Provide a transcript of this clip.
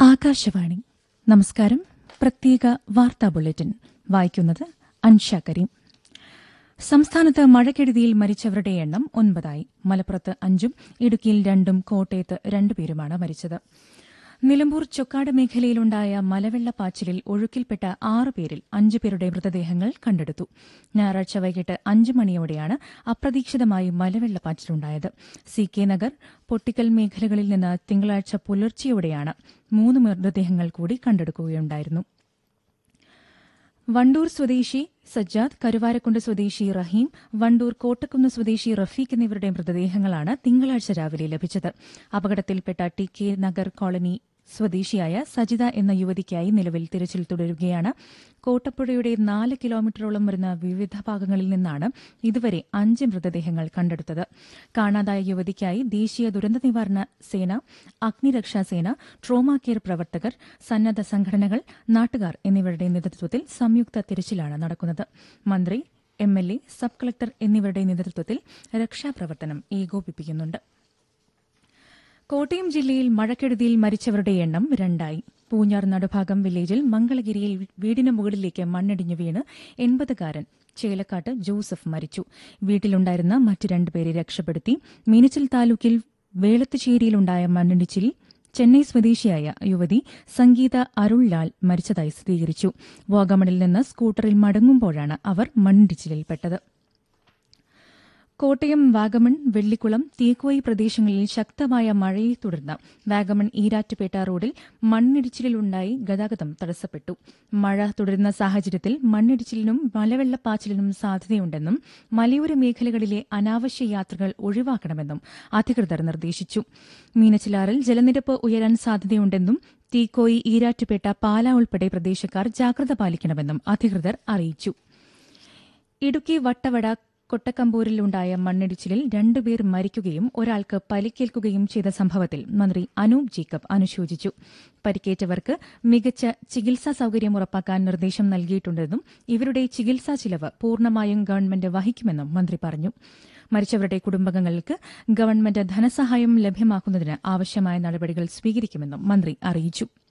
ആകാശവാണി നമസ്കാരം പ്രത്യേക വാർത്താ ബുള്ളറ്റിൻ വായിക്കുന്നത് അൻഷ കരീം സംസ്ഥാനത്ത് മഴക്കെടുതിയിൽ മരിച്ചവരുടെ എണ്ണം ഒൻപതായി മലപ്പുറത്ത് അഞ്ചും ഇടുക്കിയിൽ രണ്ടും കോട്ടയത്ത് രണ്ടുപേരുമാണ് മരിച്ചത് നിലമ്പൂർ ചൊക്കാട് മേഖലയിലുണ്ടായ മലവെള്ളപ്പാച്ചിലിൽ ഒഴുക്കിൽപ്പെട്ട ആറ് പേരിൽ അഞ്ചു പേരുടെ മൃതദേഹങ്ങൾ കണ്ടെടുത്തു ഞായറാഴ്ച വൈകിട്ട് അഞ്ച് മണിയോടെയാണ് അപ്രതീക്ഷിതമായി മലവെള്ളപ്പാച്ചിലുണ്ടായത് സി കെ നഗർ പൊട്ടിക്കൽ മേഖലകളിൽ നിന്ന് തിങ്കളാഴ്ച പുലർച്ചെയോടെയാണ് മൂന്ന് മൃതദേഹങ്ങൾ കൂടി കണ്ടെടുക്കുകയുണ്ടായിരുന്നു വണ്ടൂർ സ്വദേശി സജ്ജാദ് കരുവാരക്കുണ്ട് സ്വദേശി റഹീം വണ്ടൂർ കോട്ടക്കുന്ന് സ്വദേശി റഫീഖ് എന്നിവരുടെ മൃതദേഹങ്ങളാണ് തിങ്കളാഴ്ച രാവിലെ ലഭിച്ചത് അപകടത്തിൽപ്പെട്ട ടി കെ നഗർ കോളനി സ്വദേശിയായ സജിത എന്ന യുവതിക്കായി നിലവിൽ തിരച്ചിൽ തുടരുകയാണ് കോട്ടപ്പുഴയുടെ നാല് കിലോമീറ്ററോളം വരുന്ന വിവിധ ഭാഗങ്ങളിൽ നിന്നാണ് ഇതുവരെ അഞ്ച് മൃതദേഹങ്ങൾ കണ്ടെടുത്തത് കാണാതായ യുവതിക്കായി ദേശീയ ദുരന്ത നിവാരണ സേന അഗ്നിരക്ഷാസേന ട്രോമാ കെയർ പ്രവർത്തകർ സന്നദ്ധ സംഘടനകൾ നാട്ടുകാർ എന്നിവരുടെ നേതൃത്വത്തിൽ സംയുക്ത തിരച്ചിലാണ് നടക്കുന്നത് മന്ത്രി M L A sub collector എന്നിവരുടെ നേതൃത്വത്തിൽ രക്ഷാപ്രവർത്തനം ഏകോപിപ്പിക്കുന്നുണ്ട് കോട്ടയം ജില്ലയിൽ മഴക്കെടുതിയിൽ മരിച്ചവരുടെ എണ്ണം രണ്ടായി പൂഞ്ഞാർ നടുഭാഗം വില്ലേജിൽ മംഗളഗിരിയിൽ വീടിന് മുകളിലേക്ക് മണ്ണിടിഞ്ഞു വീണ് എൺപതുകാരൻ ചേലക്കാട്ട് ജോസഫ് മരിച്ചു വീട്ടിലുണ്ടായിരുന്ന മറ്റ് രണ്ടുപേരെ രക്ഷപ്പെടുത്തി മീനച്ചിൽ താലൂക്കിൽ വേളത്തുചേരിയിലുണ്ടായ മണ്ണിടിച്ചിൽ ചെന്നൈ സ്വദേശിയായ യുവതി സംഗീത അരുൾലാൽ മരിച്ചതായി സ്ഥിരീകരിച്ചു വാഗമണിൽ നിന്ന് സ്കൂട്ടറിൽ മടങ്ങുമ്പോഴാണ് അവർ മണ്ണിടിച്ചിലിൽപ്പെട്ടത് കോട്ടയം വാഗമൺ വെള്ളിക്കുളം തീക്കോയി പ്രദേശങ്ങളിൽ ശക്തമായ മഴയെ തുടർന്ന് വാഗമൺ ഈരാറ്റുപേട്ട റോഡിൽ മണ്ണിടിച്ചിലുണ്ടായി ഗതാഗതം തടസ്സപ്പെട്ടു മഴ തുടരുന്ന സാഹചര്യത്തിൽ മണ്ണിടിച്ചിലിനും മലവെള്ളപ്പാച്ചിലിനും സാധ്യതയുണ്ടെന്നും മലയോര മേഖലകളിലെ അനാവശ്യ യാത്രകൾ ഒഴിവാക്കണമെന്നും അധികൃതർ നിർദ്ദേശിച്ചു മീനച്ചിലാറിൽ ജലനിരപ്പ് ഉയരാൻ സാധ്യതയുണ്ടെന്നും തീക്കോയി ഈരാറ്റുപേട്ട പാല ഉൾപ്പെടെ പ്രദേശക്കാർ ജാഗ്രത പാലിക്കണമെന്നും അധികൃതർ അറിയിച്ചു ഇടുക്കി വട്ടവട കൊട്ടക്കമ്പൂരിലുണ്ടായ മണ്ണിടിച്ചിലിൽ രണ്ടുപേർ മരിക്കുകയും ഒരാൾക്ക് പരിക്കേൽക്കുകയും ചെയ്ത സംഭവത്തിൽ മന്ത്രി അനൂപ് ജേക്കബ് അനുശോചിച്ചു പരിക്കേറ്റവർക്ക് മികച്ച ചികിത്സാ സൌകര്യം ഉറപ്പാക്കാൻ നിർദ്ദേശം നൽകിയിട്ടുണ്ടെന്നും ഇവരുടെ ചികിത്സാ ചിലവ് പൂർണ്ണമായും ഗവൺമെന്റ് വഹിക്കുമെന്നും മന്ത്രി പറഞ്ഞു മരിച്ചവരുടെ കുടുംബാംഗങ്ങൾക്ക് ഗവൺമെന്റ് ധനസഹായം ലഭ്യമാക്കുന്നതിന് ആവശ്യമായ നടപടികൾ സ്വീകരിക്കുമെന്നും മന്ത്രി അറിയിച്ചു